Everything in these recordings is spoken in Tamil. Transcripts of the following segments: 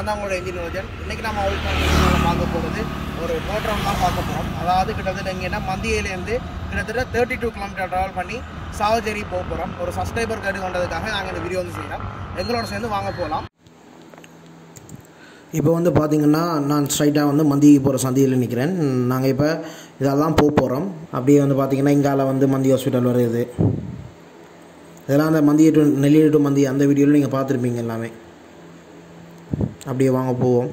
தான் உங்களோட இன்ஜின் ஓஜன் இன்றைக்கி நம்ம ஆயில் கண்டிஷனில் பார்க்க போகிறது ஒரு ரோட்ரம் தான் பார்க்க போகிறோம் அதாவது கிட்டத்தட்ட இங்கேன்னா மந்தியிலேருந்து கிட்டத்தட்ட தேர்ட்டி டூ கிலோமீட்டர் ட்ராவல் பண்ணி சாவச்சேரி போக போகிறோம் ஒரு சப்ஸ்கிரைபர் கேட்டு கொண்டதுக்காக நாங்கள் இந்த வீடியோ வந்து செய்கிறோம் எங்களோட சேர்ந்து வாங்க போகலாம் இப்போ வந்து பார்த்தீங்கன்னா நான் ஸ்ட்ரைட்டாக வந்து மந்திக்கு போகிற சந்தியில் நிற்கிறேன் நாங்கள் இப்போ இதெல்லாம் போக போகிறோம் அப்படியே வந்து பார்த்தீங்கன்னா இங்கால வந்து மந்தி ஹாஸ்பிட்டல் வருது இதெல்லாம் அந்த மந்தி டு நெல்லியடி டு மந்தி அந்த வீடியோவில் நீங்கள் பார்த்துருப்பீங்க எல்லாமே அப்படியே வாங்க போவோம்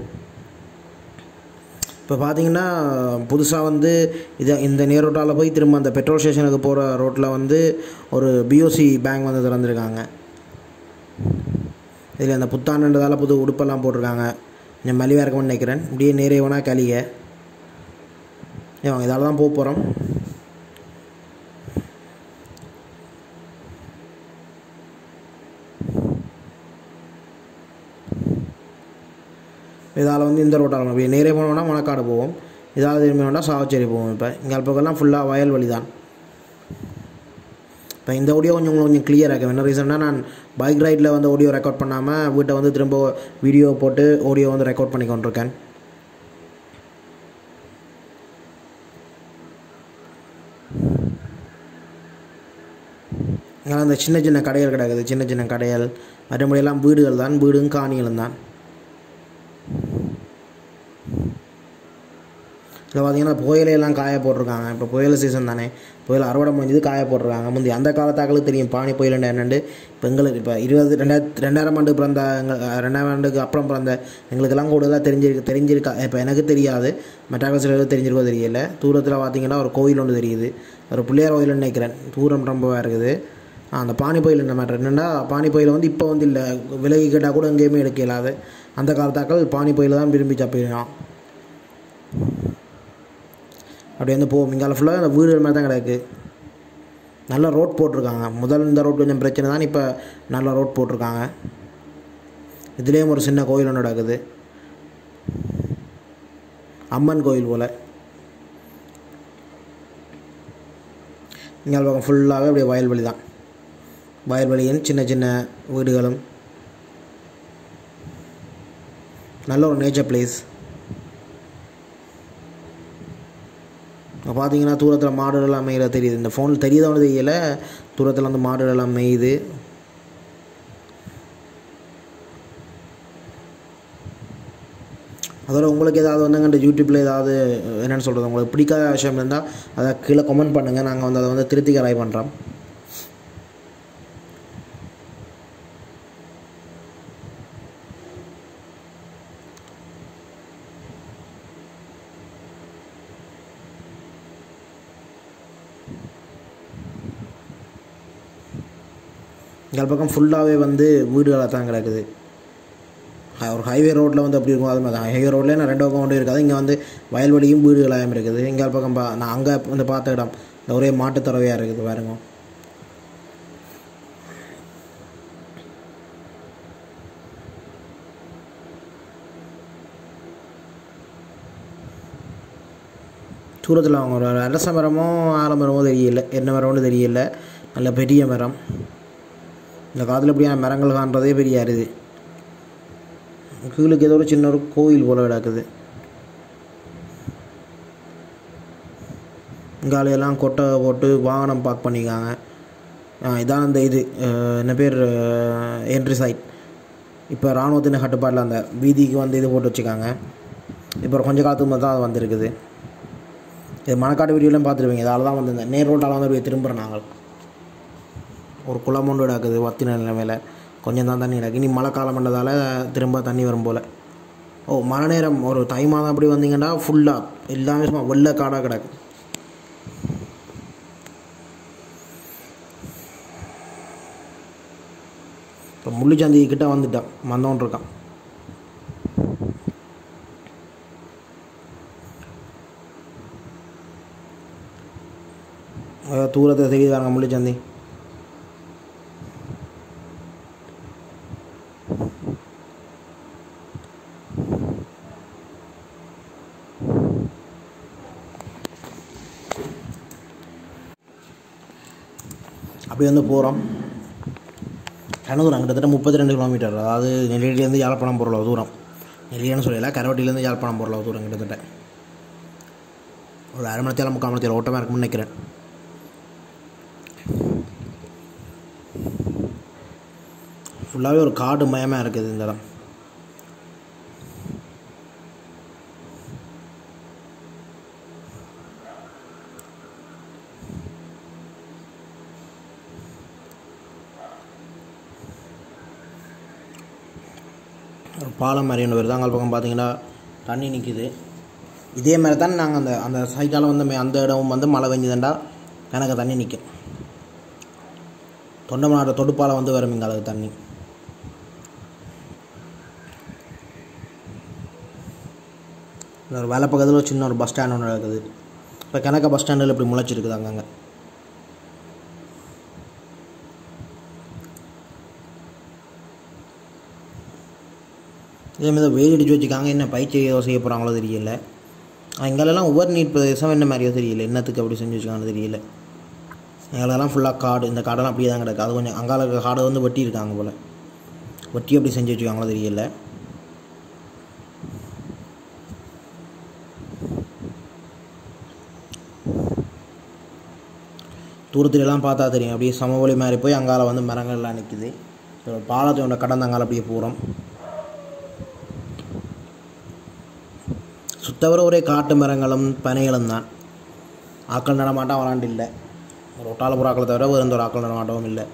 இப்போ பார்த்தீங்கன்னா புதுசாக வந்து இதை இந்த நேரோட்டாவில் போய் திரும்ப அந்த பெட்ரோல் ஸ்டேஷனுக்கு போகிற ரோட்டில் வந்து ஒரு பிஓசி பேங்க் வந்து திறந்துருக்காங்க இதில் அந்த புத்தாண்டுன்றதால புது உடுப்பெல்லாம் போட்டிருக்காங்க கொஞ்சம் மலிவாக இருக்கும்னு நினைக்கிறேன் இப்படியே நேரே வேணா கலிக ஏன் இதால் தான் போக போகிறோம் இதால் வந்து இந்த ரோட்டால் அப்படியே நேரே போனோம்னா மணக்காடு போவோம் இதால் திரும்பி வேண்டாம் சாவச்சேரி போவோம் இப்போ இங்கே பக்கம்லாம் ஃபுல்லாக வயல்வெளி தான் இப்போ இந்த ஆடியோ கொஞ்சம் உங்களுக்கு கொஞ்சம் கிளியராக இருக்கும் என்ன ரீசன்னா நான் பைக் ரைடில் வந்து ஆடியோ ரெக்கார்ட் பண்ணாமல் வீட்டை வந்து திரும்ப வீடியோ போட்டு ஆடியோ வந்து ரெக்கார்ட் பண்ணி கொண்டிருக்கேன் இங்கே அந்த சின்ன சின்ன கடைகள் கிடக்குது சின்ன சின்ன கடைகள் மற்றபடியெல்லாம் வீடுகள் தான் வீடும் காணிகளும் தான் இதில் பார்த்தீங்கன்னா புயலையெல்லாம் காய போட்டிருக்காங்க இப்போ புயல் சீசன் தானே புயல் அறுவடை முடிஞ்சது காய போட்டிருக்காங்க முந்தி அந்த காலத்தாக்களுக்கு தெரியும் பானி புயல் என்னண்டு இப்போ எங்களுக்கு இப்போ இருபது ரெண்டாயிரத்து ரெண்டாயிரம் ஆண்டு பிறந்த எங்கள் ரெண்டாயிரம் ஆண்டுக்கு அப்புறம் பிறந்த எங்களுக்கெல்லாம் கூடுதலாக தெரிஞ்சிருக்கு தெரிஞ்சிருக்கா இப்போ எனக்கு தெரியாது மெட்டாக்கள் சிலருக்கு தெரிஞ்சிருக்கோ தெரியல தூரத்தில் பார்த்தீங்கன்னா ஒரு கோயில் ஒன்று தெரியுது ஒரு பிள்ளையார் கோயில்னு நினைக்கிறேன் தூரம் ரொம்பவாக இருக்குது ஆ, அந்த பானி புயல் என்ன மேட்ரு என்னென்னா பானி புயல் வந்து இப்போ வந்து இல்லை விலகி கேட்டால் கூட எங்கேயுமே எடுக்க இயலாது அந்த காலத்தாக்கள் பானி புயல் தான் விரும்பி தப்பிடலாம் அப்படி வந்து போவோம் இங்கால ஃபுல்லாக அந்த வீடு மாதிரி தான் கிடக்கு நல்ல ரோட் போட்டிருக்காங்க முதல் இந்த ரோட் கொஞ்சம் பிரச்சனை தான் இப்போ நல்ல ரோட் போட்டிருக்காங்க இதுலேயும் ஒரு சின்ன கோயில் ஒன்று நடக்குது அம்மன் கோயில் போல் இங்கே பக்கம் ஃபுல்லாகவே அப்படியே வயல்வெளி தான் வயல்வெளியும் சின்ன சின்ன வீடுகளும் நல்ல ஒரு நேச்சர் பிளேஸ் இப்போ பார்த்தீங்கன்னா தூரத்தில் மாடுகள் எல்லாம் மேய்கிற தெரியுது இந்த ஃபோனில் தெரியுதவனு தெரியல தூரத்தில் வந்து மாடுகள் எல்லாம் மேயுது அதோட உங்களுக்கு ஏதாவது வந்துங்க யூடியூப்பில் ஏதாவது என்னென்னு சொல்கிறது உங்களுக்கு பிடிக்காத விஷயம் இருந்தால் அதை கீழே கமெண்ட் பண்ணுங்கள் நாங்கள் வந்து அதை வந்து திருத்திக்க ட்ரை பண்ணுறோம் இங்கே பக்கம் ஃபுல்லாகவே வந்து வீடுகளாக தான் கிடக்குது ஹ- ஒரு ஹைவே ரோட்டில் வந்து அப்படி இருக்கும் அது மாதிரி தான் ஹைவே ரோட்லேயே நான் ரெண்டு பக்கம் கொண்டு இருக்காது இங்கே வந்து வயல்வெளியும் வீடுகளாகவும் இருக்குது இங்கே பக்கம் பா நான் அங்கே வந்து பார்த்த இடம் இந்த ஒரே மாட்டுத் துறவையாக இருக்குது பாருங்க தூரத்தில் அவங்க ஒரு அரச மரமோ ஆலமரமோ தெரியல என்ன மரம்னு தெரியல நல்ல பெரிய மரம் இந்த காலத்தில் இப்படியான மரங்கள் காண்றதே பெரிய அரிது கீழுக்கு ஏதோ ஒரு சின்ன ஒரு கோயில் போல் கிடக்குது இங்காலையெல்லாம் கொட்டை போட்டு வாகனம் பார்க் பண்ணிக்காங்க ஆ, இதான் அந்த இது அஹ், என்ன பேர் என்ட்ரி சைட் இப்போ இராணுவத்தின் கட்டுப்பாட்டில் அந்த வீதிக்கு வந்து இது போட்டு வச்சுருக்காங்க இப்போ கொஞ்ச காலத்துக்கு முன்னாடி தான் அது வந்திருக்குது இது மணக்காட்டு வீடியோலாம் பார்த்துருவீங்க இதால் தான் வந்து இந்த நேர் ரோட்டால் வந்து அப்படியே திரும்புகிறோம் நாங்கள் ஒரு குளம் ஒன்று கிடக்குது வத்தின நிலைமையில் கொஞ்சம் தான் தண்ணி கிடக்கு இனி மழை காலம் பண்ணதால் திரும்ப தண்ணி வரும் போல் ஓ மழை நேரம் ஒரு தை மாதம் அப்படி வந்தீங்கன்னா ஃபுல்லாக எல்லாமே சும்மா வெள்ளை காடாக கிடக்கு இப்போ முள்ளுச்சந்தி கிட்ட வந்துட்டான் வந்தோன் இருக்கான் அஹ் தூரத்தை தெரியுதாங்க முள்ளுச்சந்தி அப்படி வந்து போகிறோம் கனதூரம் கிட்டத்தட்ட முப்பத்தி ரெண்டு கிலோமீட்டர் அதாவது நெல்லியிலேருந்து யாழ்ப்பாணம் போகிற தூரம் இல்லையான்னு சொல்லல கரவட்டிலேருந்து யாழ்ப்பாணம் போகிறல தூரம் கிட்டத்தட்ட ஒரு அரை மணி நேரம் முக்கால் மணி நேரம் ஓட்டமாக இருக்கும்னு நினைக்கிறேன் ஃபுல்லாகவே ஒரு காடு மயமாக இருக்குது இந்த இடம் ஒரு பாலம் மாதிரி ஒன்று வருது அங்கே பக்கம் பார்த்தீங்கன்னா தண்ணி நிற்கிது இதே மாதிரி தான் நாங்கள் அந்த அந்த சைட்டால் வந்து மே- அந்த இடம் வந்து மழை பெஞ்சதுண்டா எனக்கு தண்ணி நிற்கும் தொண்டமனாட தொடுப்பால் வந்து வரும் இங்கே அதுக்கு தண்ணி இந்த ஒரு வேலை பக்கத்தில் ஒரு சின்ன ஒரு பஸ் ஸ்டாண்ட் ஒன்று இருக்குது இப்போ கணக்க பஸ் ஸ்டாண்டில் இப்படி முளைச்சிருக்குது அங்கங்கே இதே மாதிரி வெயில் அடிச்சு வச்சுக்காங்க என்ன பயிற்சி ஏதோ செய்ய போகிறாங்களோ தெரியல எங்களெல்லாம் ஒவ்வொரு நீட் பிரதேசம் என்ன மாதிரியோ தெரியல என்னத்துக்கு அப்படி செஞ்சு வச்சுக்காங்கன்னு தெரியல எங்களெல்லாம் ஃபுல்லாக காடு இந்த காடெல்லாம் அப்படியே தான் கிடக்கு அது கொஞ்சம் அங்கால இருக்க காடை வந்து வெட்டி இருக்காங்க போல் வெட்டி அப்படி செஞ்சு வச்சுக்காங்களோ தெரியல தூரத்துல எல்லாம் பார்த்தா தெரியும் அப்படியே சமவெளி மாதிரி போய் அங்கால வந்து மரங்கள்லாம் நிற்குது பாலத்தோட கடந்த அங்கால அப்படியே போகிறோம் சுத்தவர ஒரே காட்டு மரங்களும் பனைகளும் தான் ஆக்கள் நடமாட்டம் வராண்டு இல்லை ஒரு ஒட்டாலப்புற ஆக்களை தவிர வேறு எந்த ஒரு ஆக்கள் நடமாட்டமும் இல்லை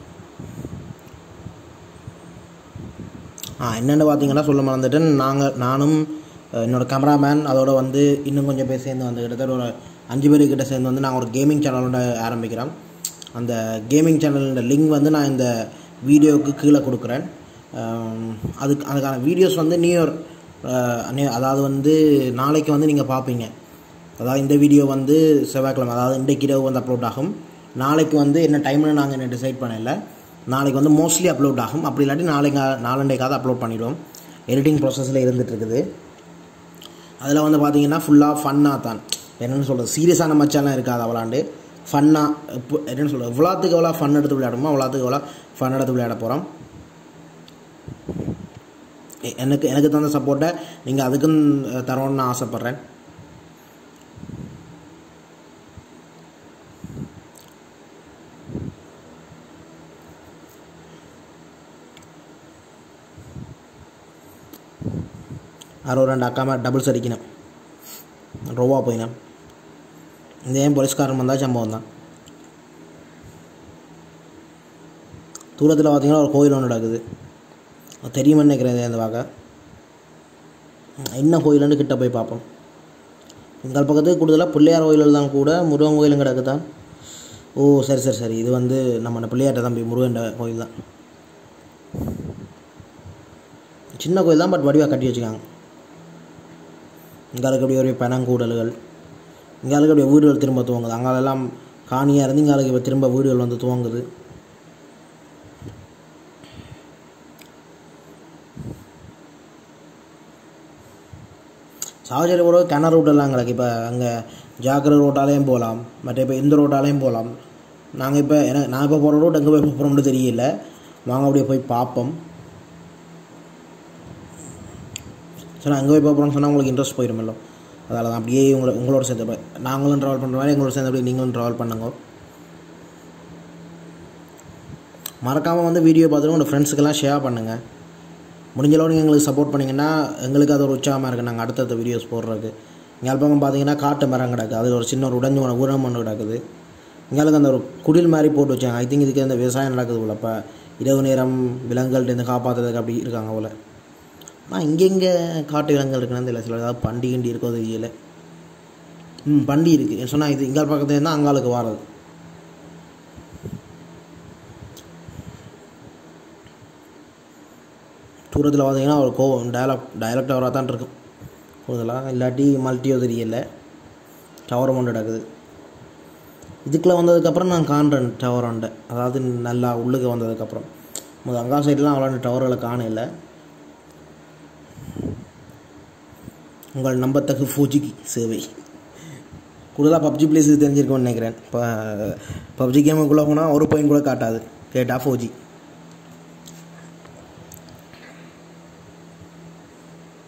ஆ என்னென்னு பார்த்தீங்கன்னா சொல்ல மறந்துட்டேன் நாங்கள் நானும் அஹ், என்னோட கேமராமேன் அதோட வந்து இன்னும் கொஞ்சம் பேர் சேர்ந்து வந்து கிட்டத்தட்ட ஒரு அஞ்சு பேர் கிட்ட சேர்ந்து வந்து நாங்கள் ஒரு கேமிங் சேனலோட ஆரம்பிக்கிறோம் அந்த கேமிங் சேனலோட லிங்க் வந்து நான் இந்த வீடியோவுக்கு கீழே கொடுக்குறேன் அம், அதுக்கு அதுக்கான வீடியோஸ் வந்து நியூ இயர் அஹ், நியூ- அதாவது வந்து நாளைக்கு வந்து நீங்கள் பார்ப்பீங்க அதாவது இந்த வீடியோ வந்து செவ்வாய்க்கிழமை அதாவது இன்றைக்கு இரவு வந்து அப்லோட் ஆகும் நாளைக்கு வந்து என்ன டைம்னு நாங்கள் என்ன டிசைட் பண்ணல நாளைக்கு வந்து மோஸ்ட்லி அப்லோட் ஆகும் அப்படி இல்லாட்டி நாளைக்கு நாலண்டைக்காவது அப்லோட் பண்ணிடுவோம் எடிட்டிங் ப்ராசஸில் இருந்துட்டு இருக்குது அதில் வந்து பார்த்தீங்கன்னா ஃபுல்லாக ஃபன்னாக தான் என்னென்னு சொல்கிறது சீரியஸான மச்சாலாம் இருக்காது அவளாண்டு ஃபன்னாக இப்போ என்னென்னு சொல்கிறது எவ்வளோத்துக்கு எவ்வளோ ஃபன் எடுத்து விளையாடுமோ அவ்வளோத்துக்கு எவ்வளோ ஃபன் எடுத்து விளையாட போகிறோம் எனக்கு எனக்கு தந்த சப்போர்ட்டை நீங்கள் அதுக்கும் அஹ், தரோன்னு நான் ஆசைப்பட்றேன் ஆரோ ரெண்டு அக்காம டபுள்ஸ் அடிக்கணும் ரோவா போயினேன் இந்த ஏன் போலீஸ்காரன் வந்தால் சம்பவம் தான் தூரத்தில் பார்த்தீங்கன்னா ஒரு கோயில் ஒன்று நடக்குது அது தெரியுமான்னு நினைக்கிறேன் இந்த வாக்க என்ன கோயிலுன்னு கிட்ட போய் பார்ப்போம் எங்கள் பக்கத்துக்கு கூடுதலாக பிள்ளையார் கோயில்கள் தான் கூட முருகன் கோயிலும் கிடக்குதான் ஓ சரி சரி சரி இது வந்து நம்ம பிள்ளையார்ட்ட தம்பி முருகன் கோயில் தான் சின்ன கோயில் தான் பட் வடிவாக கட்டி வச்சுக்காங்க இங்காலுக்கு அப்படியே ஒரு பனங்கூடல்கள் இங்காலுக்கு அப்படியே வீடுகள் திரும்ப துவங்குது அங்காலெல்லாம் காணியாக இருந்து இங்காலுக்கு இப்போ திரும்ப வீடுகள் வந்து துவங்குது சாவச்சேரி கூட கிணறு ரோட்டெல்லாம் கிடக்கு இப்போ அங்கே ஜாக்கிர ரோட்டாலையும் போகலாம் மற்ற இப்போ இந்த ரோட்டாலையும் போகலாம் நாங்கள் இப்போ எனக்கு நான் இப்போ போகிற ரோட் எங்கே போய் போகிறோம்னு தெரியல வாங்க அப்படியே போய் பார்ப்போம் சரி அங்கே போய் போகிறோம்னு சொன்னால் உங்களுக்கு இன்ட்ரெஸ்ட் போயிடுமല്ലോ அதால் தான் அப்படியே உங்களை உங்களோட சேர்ந்து போய் நாங்களும் ட்ராவல் பண்ணுற மாதிரி எங்களோட சேர்ந்து அப்படியே நீங்களும் ட்ராவல் பண்ணுங்க மறக்காமல் வந்து வீடியோ பார்த்துட்டு உங்கள் ஃப்ரெண்ட்ஸுக்கெல்லாம் ஷேர் பண்ணுங்கள் முடிஞ்ச அளவு நீங்கள் எங்களுக்கு சப்போர்ட் பண்ணிங்கன்னா எங்களுக்கு அது ஒரு உற்சாகமாக இருக்குது நாங்கள் அடுத்தடுத்த வீடியோஸ் போடுறதுக்கு இங்கே பக்கம் பார்த்தீங்கன்னா காட்டு மரம் கிடக்கு அதில் ஒரு சின்ன ஒரு உடஞ்சு போன ஊரம் ஒன்று கிடக்குது இங்களுக்கு அந்த ஒரு குடில் மாதிரி போட்டு வச்சாங்க ஐ திங்க் இதுக்கு அந்த விவசாயம் நடக்குது போல் இப்போ இரவு நேரம் விலங்குகள்கிட்ட காப்பாற்றுறதுக்கு அப்படி இருக்காங்க போல் ஆனால் இங்கெங்கே காட்டு விலங்குகள் இருக்குன்னு தெரியல சில ஏதாவது பண்டி கிண்டி இருக்கோ தெரியல ம் பண்டி இருக்குது சொன்னால் இது இங்கே பக்கத்துல இருந்தால் அங்காளுக்கு வாரது தூரத்தில் பார்த்தீங்கன்னா ஒரு கோவம் டயலாக் டயலாக் டவராக தான் இருக்கும் கூடுதலாக இல்லாட்டி மல்டியோ தெரியல டவர் ஒன்று நடக்குது இதுக்குள்ளே வந்ததுக்கப்புறம் நான் காண்றேன் டவர் ஒன்றை அதாவது நல்லா உள்ளுக்கு வந்ததுக்கப்புறம் முதல் அங்கா சைட்லாம் அவ்வளோ டவர்களை காணல உங்கள் நம்பத்தகு ஃபோஜிக்கு சேவை கூடுதலாக பப்ஜி பிளேஸ் தெரிஞ்சிருக்கோம்னு நினைக்கிறேன் இப்போ பப்ஜி கேமுக்குள்ளே போனால் ஒரு பாயிண்ட் கூட காட்டாது கேட்டால் ஃபோஜி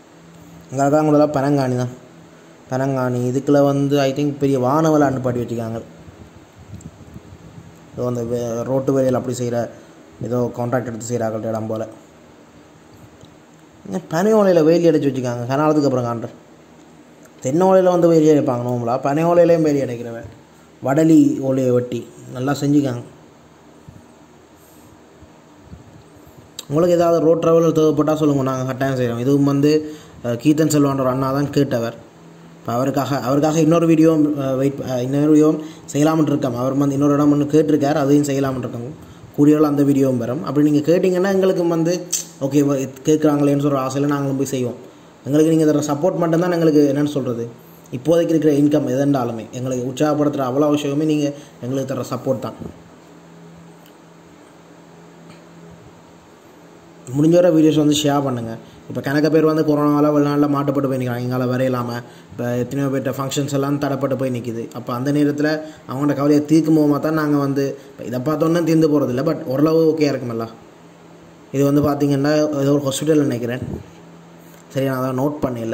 இங்கே இருக்காங்களா பனங்காணி தான் பனங்காணி இதுக்குள்ள வந்து ஐ திங்க் பெரிய வானவலை அனுப்பாட்டி வச்சுருக்காங்க ஏதோ அந்த வே- ரோட்டு வேலையில் அப்படி செய்கிற ஏதோ கான்ட்ராக்ட் எடுத்து செய்கிறாங்க இடம் போல் பனை ஓலையில் வேலி அடைச்சி வச்சுருக்காங்க கனாலத்துக்கு அப்புறம் காண்றேன் தென்னை ஓலையில் வந்து வேலி அடைப்பாங்க நோம்பலா பனை ஓலையிலையும் வேலி அடைக்கிறவன் வடலி ஓலையை வெட்டி நல்லா செஞ்சுக்காங்க உங்களுக்கு ஏதாவது ரோட் ட்ராவல் தேவைப்பட்டால் சொல்லுங்கள் நாங்கள் கட்டாயம் செய்கிறோம் இதுவும் வந்து அஹ், கீர்த்தன் செல்வான்ற ஒரு அண்ணா தான் கேட்டவர் இப்போ அவருக்காக அவருக்காக இன்னொரு வீடியோ வெயிட் இன்னொரு வீடியோ செய்யலாம்னு இருக்கோம் அவர் வந்து இன்னொரு இடம் ஒன்று கேட்டிருக்கார் அதையும் செய்யலாம்னு இருக்கோம் கூடியவர்கள் அந்த வீடியோவும் வரும் அப்படி நீங்கள் கேட்டிங்கன்னா எங்களுக்கு வந்து ஓகே கேட்குறாங்களேன்னு சொல்கிற ஆசையில் நாங்களும் போய் செய்வோம் எங்களுக்கு நீங்கள் தர சப்போர்ட் மட்டும்தான் எங்களுக்கு என்னென்னு சொல்கிறது இப்போதைக்கு இருக்கிற இன்கம் எதென்றாலுமே எங்களுக்கு உற்சாகப்படுத்துகிற அவ்வளோ விஷயமே நீங்கள் எங்களுக்கு தர சப்போர்ட் தான் முடிஞ்ச வரை வீடியோஸ் வந்து ஷேர் பண்ணுங்கள் இப்போ கணக்க பேர் வந்து கொரோனாவில் வெளிநாட்டில் மாட்டுப்பட்டு போய் நிற்கிறாங்க எங்களால் வரையலாமல் இப்போ எத்தனையோ பேர்ட்ட ஃபங்க்ஷன்ஸ் எல்லாம் தடைப்பட்டு போய் நிற்கிது அப்போ அந்த நேரத்தில் அவங்களோட கவலையை தீர்க்கும் போகும்போது தான் நாங்கள் வந்து இப்போ இதை பார்த்தோன்னே தீர்ந்து போகிறதில்ல பட் ஓரளவு ஓகே இருக்குமில்ல இது வந்து பார்த்தீங்கன்னா ஏதோ ஒரு ஹாஸ்பிட்டல் நினைக்கிறேன் சரி நான் அதை நோட் பண்ணல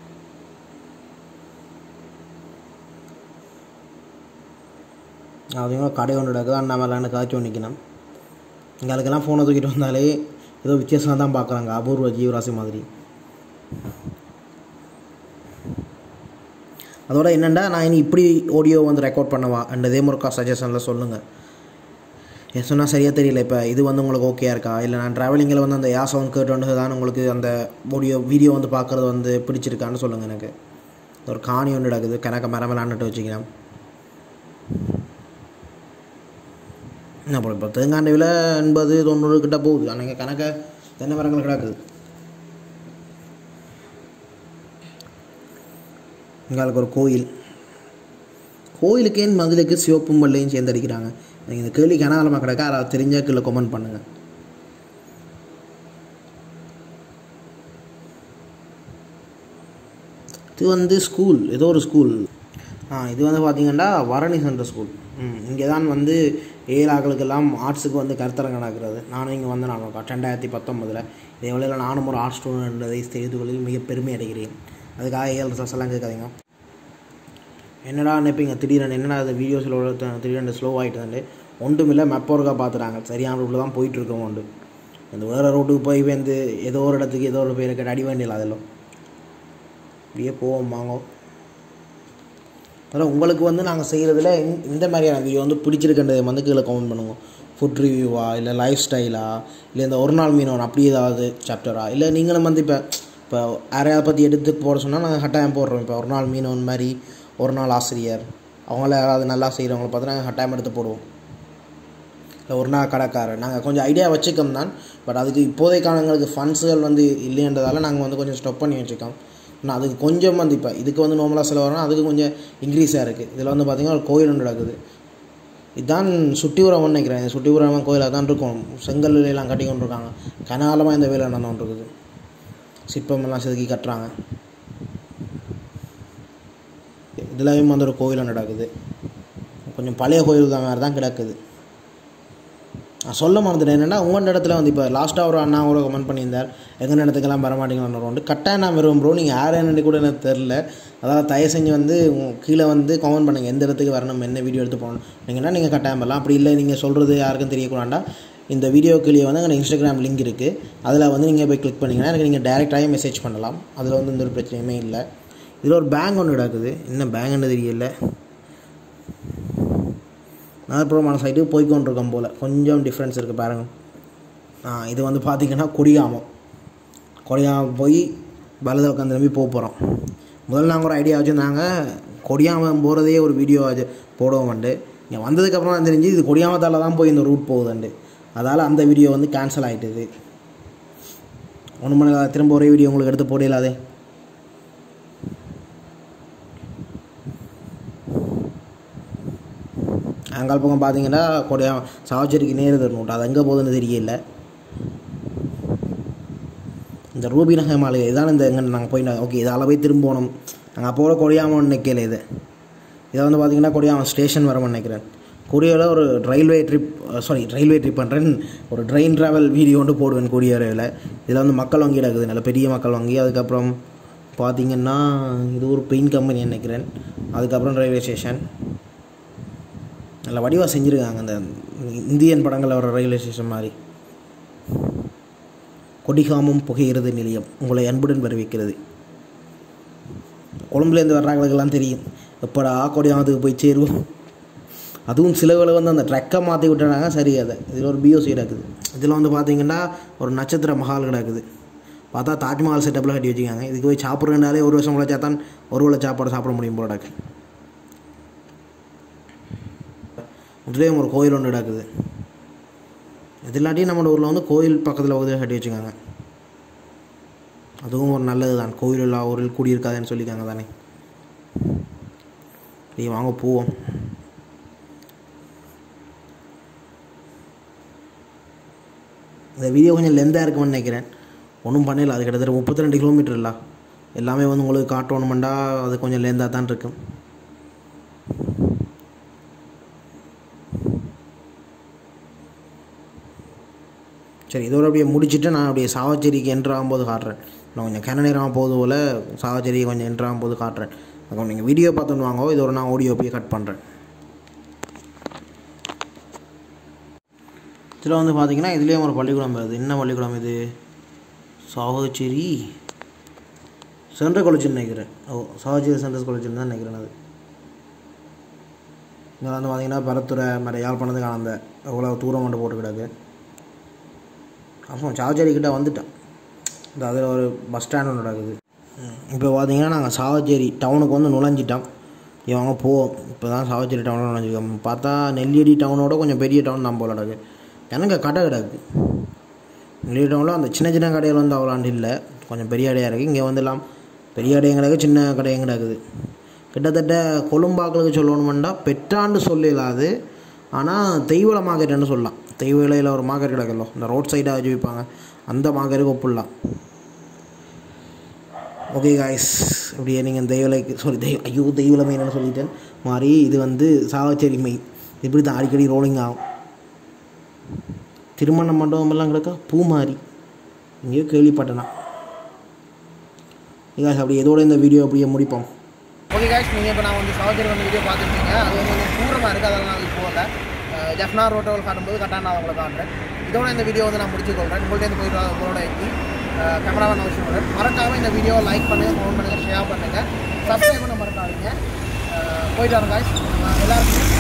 அதிகமாக கடை ஒன்று நடக்குது அண்ணா மேலே காய்ச்சி நிற்கணும் இங்கே அதுக்கெல்லாம் ஃபோனை தூக்கிட்டு வந்தாலே ஏதோ வித்தியாசமாக தான் பார்க்குறாங்க அபூர்வ ஜீவராசி மாதிரி அதோட என்னென்னா நான் இனி இப்படி ஆடியோ வந்து ரெக்கார்ட் பண்ணவா அண்ட் இதே முருக்கா சஜஷனில் சொல்லுங்கள் என் சொன்னால் சரியாக தெரியல இப்போ இது வந்து உங்களுக்கு ஓகேயா இருக்கா இல்லை நான் ட்ராவலிங்கில் வந்து அந்த யா சவுண்ட் கேட்டு தான் உங்களுக்கு அந்த ஆடியோ வீடியோ வந்து பார்க்குறது வந்து பிடிச்சிருக்கான்னு சொல்லுங்கள் எனக்கு ஒரு காணி ஒன்று நடக்குது கணக்க மரம் விளாண்டுட்டு வச்சுக்கிறேன் அப்புறம் இப்போ தேங்காண்ட விலை எண்பது தொண்ணூறு கிட்ட போகுது அன்றைக்கி கணக்க தென்னை மரங்கள் கிடக்குது எங்களுக்கு ஒரு கோயில் கோயிலுக்கு ஏன் மதுளுக்கு சிவப்பும் வெள்ளையும் சேர்ந்து அடிக்கிறாங்க நீங்கள் இந்த கேள்வி கனாலமாக கிடக்க அதை தெரிஞ்ச கீழே கமெண்ட் பண்ணுங்கள் இது வந்து ஸ்கூல் ஏதோ ஒரு ஸ்கூல் ஆ இது வந்து பார்த்தீங்கன்னா வரணி சென்டர் ஸ்கூல் ம் இங்கே தான் வந்து ஏழாக்களுக்கெல்லாம் ஆர்ட்ஸுக்கு வந்து கருத்தரங்கம் நடக்கிறது நானும் இங்கே வந்து நான் ரெண்டாயிரத்தி பத்தொம்பதில் இதே வேளையில் நானும் ஒரு ஆர்ட் ஸ்டூடெண்ட் என்பதை செய்து கொள்ளில் மிக பெருமை அடைகிறேன் அதுக்காக ஏழு ரிசல்ட்ஸ் எல்லாம் கேட்காதீங்க என்னடா நினைப்பீங்க திடீரெனு என்னடா அது வீடியோஸில் உள்ள திடீரெனு ஸ்லோ ஆகிட்டு ஒன்றும் இல்லை மெப்ப ஒருக்கா பார்த்துட்டாங்க சரியான ரூட்டில் தான் போயிட்டுருக்கோம் உண்டு இந்த வேறு ரோட்டுக்கு போய் வந்து ஏதோ ஒரு இடத்துக்கு ஏதோ ஒரு பேரை கேட்டு அடி வேண்டியல அதெல்லாம் இப்படியே போவோம் வாங்க அதனால் உங்களுக்கு வந்து நாங்கள் செய்கிறதுல இந்த மாதிரியான வீடியோ வந்து பிடிச்சிருக்கின்றதை வந்து கீழே கமெண்ட் பண்ணுவோம் ஃபுட் ரிவ்யூவா இல்லை லைஃப் ஸ்டைலா இல்லை இந்த ஒரு நாள் மீனவன் அப்படி ஏதாவது சாப்டரா இல்லை நீங்களும் வந்து இப்போ இப்போ யாரையாவது பற்றி எடுத்து போட சொன்னால் நாங்கள் கட்டாயம் போடுறோம் இப்போ ஒரு நாள் மீனவன் மாதிரி ஒரு நாள் ஆசிரியர் அவங்கள யாராவது நல்லா செய்கிறவங்கள பார்த்து நாங்கள் கட்டாயம் எடுத்து போடுவோம் இல்லை ஒரு நாள் கடைக்காரர் நாங்கள் கொஞ்சம் ஐடியா வச்சுக்கோம் தான் பட் அதுக்கு இப்போதைக்கான எங்களுக்கு ஃபண்ட்ஸுகள் வந்து இல்லைன்றதால நாங்கள் வந்து கொஞ்சம் ஸ்டாப் பண்ணி வச்சுக்கோம் ஆனால் அதுக்கு கொஞ்சம் வந்து இப்போ இதுக்கு வந்து நார்மலாக செலவு வரும் அதுக்கு கொஞ்சம் இன்க்ரீஸாக இருக்குது இதில் வந்து பார்த்திங்கன்னா ஒரு கோயில் ஒன்று நடக்குது இதுதான் சுட்டிபுரம் நினைக்கிறேன் இந்த சுட்டிபுரம் கோயிலாக தான் இருக்கும் செங்கல் எல்லாம் கட்டி கொண்டு இருக்காங்க கனாலமாக இந்த வேலை நடந்து கொண்டு இருக்குது சிற்பமெல்லாம் செதுக்கி கட்டுறாங்க இதுலேயும் வந்து ஒரு கோயில் நடக்குது கொஞ்சம் பழைய கோயில் தான் மாதிரி தான் கிடக்குது நான் சொல்ல மறந்துட்டேன் என்னென்னா உங்கள் இடத்துல வந்து இப்போ லாஸ்ட்டாக ஒரு அண்ணா கூட கமெண்ட் பண்ணியிருந்தார் எங்கள் இடத்துக்கெல்லாம் வரமாட்டீங்கன்னு ஒரு கட்டாயம் நான் வருவேன் ப்ரோ நீங்கள் யார் என்னன்னு கூட எனக்கு தெரில அதாவது தயவு செஞ்சு வந்து உங்க கீழே வந்து கமெண்ட் பண்ணுங்கள் எந்த இடத்துக்கு வரணும் என்ன வீடியோ எடுத்து போகணும் நீங்கன்னா நீங்கள் கட்டாயம் வரலாம் அப்படி இல்லை நீங்கள் சொல்கிறது யாருக்கும் தெரியக்கூடாண்டா இந்த வீடியோ கீழே வந்து எங்கள் இன்ஸ்டாகிராம் லிங்க் இருக்குது அதில் வந்து நீங்கள் போய் கிளிக் பண்ணிங்கன்னா எனக்கு நீங்கள் டேரெக்டாகவே மெசேஜ் பண்ணலாம் அதில் வந்து எந்த ஒரு பிரச்சனையுமே இல்லை இதில் ஒரு பேங்க் ஒன்று நடக்குது என்ன பேங்க்னு தெரியல நகர்ப்புறமான சைடு போய்க்கொண்டிருக்கோம் போல் கொஞ்சம் டிஃப்ரென்ஸ் இருக்குது பாருங்க ஆ இது வந்து பார்த்திங்கன்னா கொடியாமம் கொடியாமம் போய் வலது பக்கம் திரும்பி போக போகிறோம் முதல்ல நாங்கள் ஒரு ஐடியா வச்சுருந்தாங்க கொடியாமம் போகிறதே ஒரு வீடியோ அது போடுவோம்ண்டு இங்கே வந்ததுக்கப்புறம் தான் தெரிஞ்சு இது கொடியாமத்தால் தான் போய் இந்த ரூட் போகுதுண்டு அதால் அந்த வீடியோ வந்து கேன்சல் ஆகிட்டுது ஒன்று மணி திரும்ப ஒரே வீடியோ உங்களுக்கு எடுத்து போடலாதே அங்கால் பக்கம் பார்த்தீங்கன்னா கொடையா சாவச்சேரிக்கு நேரு தரணும் அது எங்கே போகுதுன்னு தெரியல இந்த ரூபி நகை மாளிகை இதான் இந்த எங்கே நாங்கள் போய் ஓகே இதால் போய் திரும்பணும் நாங்கள் அப்போ கூட கொடியாமன்னு நிற்கல இது இதை வந்து பார்த்தீங்கன்னா கொடியாமன் ஸ்டேஷன் வரணும்னு நினைக்கிறேன் கொடியாவில் ஒரு railway trip sorry railway trip பண்ணுறேன் ஒரு ட்ரெயின் ட்ராவல் வீடியோ ஒன்று போடுவேன் கொடியாவில் இதில் வந்து மக்கள் வங்கி நடக்குது நல்ல பெரிய மக்கள் வங்கி அதுக்கப்புறம் பார்த்தீங்கன்னா இது ஒரு பெயிண்ட் கம்பெனி நினைக்கிறேன் அதுக்கப்புறம் ரயில்வே ஸ்டேஷன் நல்ல வடிவாக செஞ்சுருக்காங்க அந்த இந்தியன் படங்களில் வர ரயில்வே ஸ்டேஷன் மாதிரி கொடிகாமம் புகையிறது நிலையம் உங்களை அன்புடன் வரவேற்கிறது கொழும்புலேருந்து வர்றாங்களுக்கெல்லாம் தெரியும் எப்படா கொடிகாமத்துக்கு போய் சேருவோம் அதுவும் சிலவில் வந்து அந்த ட்ரக்கை மாற்றி விட்டுறாங்க சரி அதை இதில் ஒரு பிஓசி கிடக்குது இதில் வந்து பார்த்தீங்கன்னா ஒரு நட்சத்திர மஹால் கிடக்குது பார்த்தா தாஜ்மஹால் செட்டப்பில் கட்டி வச்சுக்காங்க இதுக்கு போய் சாப்பிட்றதுனாலே ஒரு வருஷம் உழைச்சா தான் ஒரு வேளை சாப்பாடு சாப்பிட முடியும் போல கிடக்கு இதுலேயும் ஒரு கோயில் ஒன்று கிடக்குது இது இல்லாட்டியும் நம்ம ஊரில் வந்து கோயில் பக்கத்தில் வந்து கட்டி வச்சுக்காங்க அதுவும் ஒரு நல்லது தான் கோயில் இல்லா ஊரில் குடியிருக்காதுன்னு சொல்லிக்காங்க தானே நீ வாங்க போவோம் இந்த வீடியோ கொஞ்சம் லெந்தாக இருக்குமென்னு நினைக்கிறேன் ஒன்றும் பண்ணல அது கிட்டத்தட்ட முப்பத்தி ரெண்டு கிலோமீட்டர் இல்லை எல்லாமே வந்து உங்களுக்கு காட்டணுமெண்டா அது கொஞ்சம் லெந்தாக தான் இருக்கும் சரி இதோட அப்படியே முடிச்சுட்டு நான் அப்படியே சாவச்சேரிக்கு என்ட்ரு ஆகும்போது காட்டுறேன் நான் கொஞ்சம் கன நேரமாக போகுது போல் சாவச்சேரி கொஞ்சம் என்ட்ரு ஆகும்போது காட்டுறேன் அப்புறம் நீங்கள் வீடியோ பார்த்துன்னு வாங்க இதோட நான் ஆடியோ அப்படியே கட் பண்ணுறேன் இதில் வந்து பார்த்தீங்கன்னா இதுலேயும் ஒரு பள்ளிக்கூடம் வருது என்ன பள்ளிக்கூடம் இது சாவச்சேரி சென்ட்ரல் காலேஜ்னு நினைக்கிறேன் ஓ சாவச்சேரி சென்ட்ரல் காலேஜ்னு தான் நினைக்கிறேன் அது இங்கே வந்து பார்த்தீங்கன்னா பரத்துறை மற்ற யாழ்ப்பாணத்துக்கு அந்த எவ்வளோ தூரம் கொண்டு போட்டு கிடக்கு அப்புறம் சாவச்சேரி கிட்ட வந்துட்டேன் இந்த அதில் ஒரு பஸ் ஸ்டாண்ட் ஒன்று நடக்குது இப்போ பார்த்தீங்கன்னா நாங்கள் சாவச்சேரி டவுனுக்கு வந்து நுழைஞ்சிட்டோம் இவங்க போவோம் இப்போ தான் சாவச்சேரி டவுனில் நுழைஞ்சிக்கோம் பார்த்தா நெல்லியடி டவுனோட கொஞ்சம் பெரிய டவுன் தான் போல கிடக்கு எனக்கு கடை கிடக்கு நெல்லியடி டவுனில் அந்த சின்ன சின்ன கடைகள் வந்து அவ்வளோண்டு இல்லை கொஞ்சம் பெரிய கடையாக இருக்குது இங்கே வந்து எல்லாம் பெரிய கடையும் கிடக்கு சின்ன கடையும் கிடக்குது கிட்டத்தட்ட கொழும்பாக்களுக்கு சொல்லணுமெண்டா பெற்றாண்டு சொல்லலாது ஆனால் தெய்வல மார்க்கெட்டுன்னு சொல்லலாம் தெய்வலையில் ஒரு மார்க்கெட் கிடக்கല്ലോ இந்த ரோட் சைடாக வச்சு விற்பாங்க அந்த மார்க்கெட்டுக்கு ஒப்பிடலாம் ஓகே காய்ஸ் இப்படியே நீங்கள் தெய்வலைக்கு சாரி தெய்வ ஐயோ தெய்வல மெயின்னு சொல்லிட்டேன் மாதிரி இது வந்து சாவச்சேரி மெயின் இப்படி தான் அடிக்கடி ரோலிங் ஆகும் திருமண மண்டபம் எல்லாம் கிடக்கா பூ மாதிரி இங்கேயோ கேள்விப்பட்டேனா காய்ஸ் அப்படி இதோட இந்த வீடியோ அப்படியே முடிப்போம் ஓகே காய்ஸ் நீங்கள் இப்போ நான் வந்து சாவச்சேரி வந்து வீடியோ பார்த்துருக்கீங்க அது வந்து கொஞ்சம் தூரமாக இருக்குது அதெல்லாம் நான் போகல ஜெஃப்னா ரோட்டோவில் காட்டும்போது கரெக்டாக நான் உங்களை காட்டுறேன் இதோட இந்த வீடியோ வந்து நான் முடிச்சுக்கொள்கிறேன் உங்கள்கிட்ட இருந்து போயிட்டு உங்களோட எத்தி கேமராமேன் அவசியம் மறக்காமல் இந்த வீடியோவை லைக் பண்ணுங்கள் ஃபோன் பண்ணுங்கள் ஷேர் பண்ணுங்கள் சப்ஸ்கிரைப் பண்ண மறக்காதீங்க அஹ் போயிட்டு வரோம் காய்ஸ் எல்லாருக்கும்